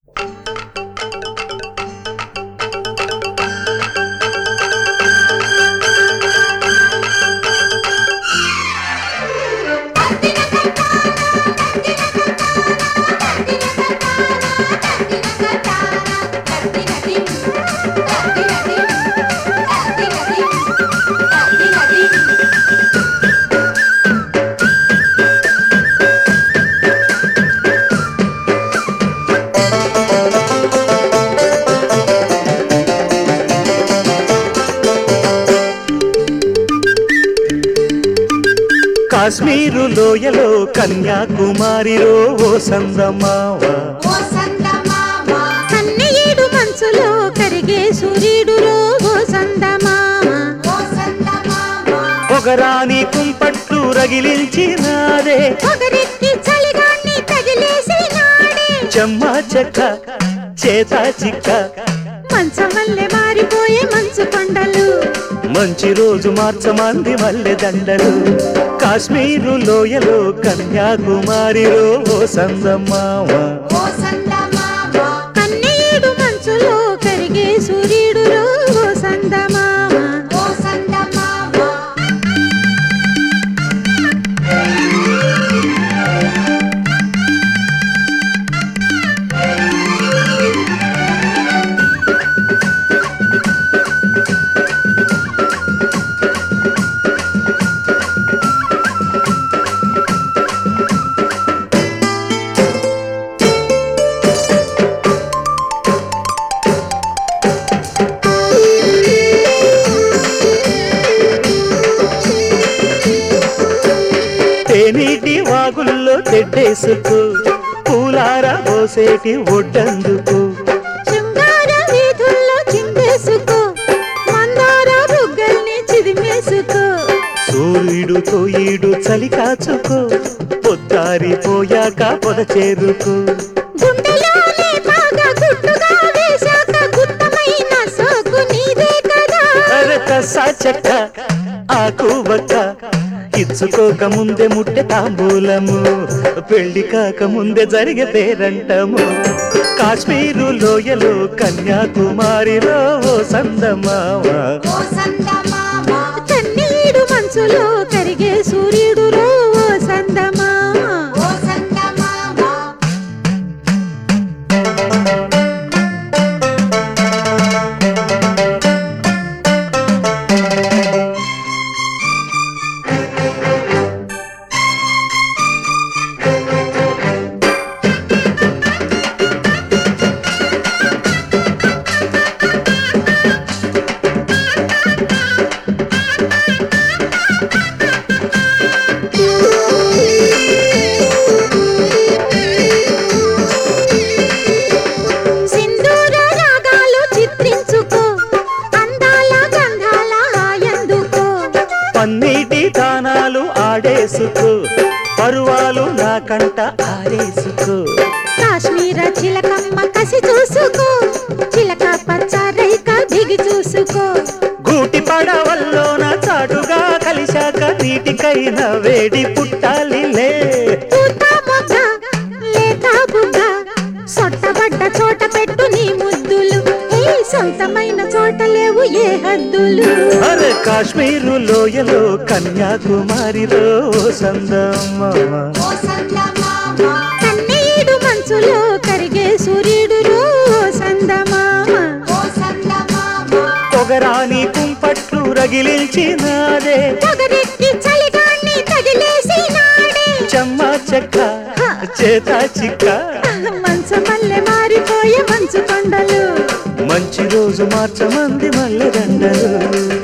కాశ్మీరు లోయలో కన్యాకుమారిలో ఓ సందమావ కన్నయ్యేడు మంచులో కరిగే సూర్యుడులో ఓ సందమామ పొగరాని కుంపట్లు రగిలించినారే ఒకరెక్కి చలిగాన్ని తగిలేసి నాడే చెమ్మ చెక్క చేత చిక్క మంచమల్లె మారిపోయే మంచు కొండలు మంచి రోజు మార్చమంది మల్లె దండలు కాశ్మీరు లోయలో కన్యాకుమారిలో ఓ సందమావ కన్నయ్యేడు మంచులో కరిగే సూర్యుడులో ఓ సందమామ తేనీటి వాగుల్లో తెడ్డేసుకు పూలార పోసేటి ఒడ్డందుకు శృంగార వీధుల్లో చిందేసుకో మందార బుగ్గల్ని చిదిమేసుకో సూర్యుడు తోయిడు చలి కాచుకో పొద్దారిపోయాక పొద చేరుకో గుండెలోనే బాగా గుట్టుగా వేశాక గుత్తమైన సోకు నీదే కదా అరకసా చెక్క ఆకు బక్క ఇచ్చుకోక ముందే ముట్టె తాంబూలము పెళ్లి కాక ముందే జరిగే పేరంటము కాశ్మీరు లోయలో కన్యాకుమారిలో ఓ సందమావా కన్నీడు మంచులో కరిగే సూర్యుడులో ఓ సందమా సింధూర రాగాలు చిత్రించుకో అందాల గంధాల హాయందుకో పన్నీటి దానాలు ఆడేసుకో పరువాలు నా కంట ఆరేసుకో కాశ్మీర చిలకమ్మ కసి చూసుకో చిలక పచ్చ రైక దిగి చూసుకో గూటి పడవల్లోన చాటుగా కలిశాక నీటికైన వేడి పుట్టాలిలే పూత మొగ్గ లేత బుగ్గ సొట్టబడ్డ చోట పెట్టు నీ ముద్దులు ఏ సొంతమైన చోట లేవు ఏ హద్దులు అరే కాశ్మీరు లోయలో కన్యాకుమారిలో సందమ్మ కన్నీడు మంచులో కరిగే సూర్యుడులో సందమామ పొగరాని కుంపట్లు రగిలించినాదే పొగరెక్కి చలిగాన్ని తగిలేసి నాడే చెమ్మ చెక్క చేత చిక్క మంచమల్లె మారిపోయే మంచు కొండలు మంచి రోజు మార్చమంది మల్లె దండలు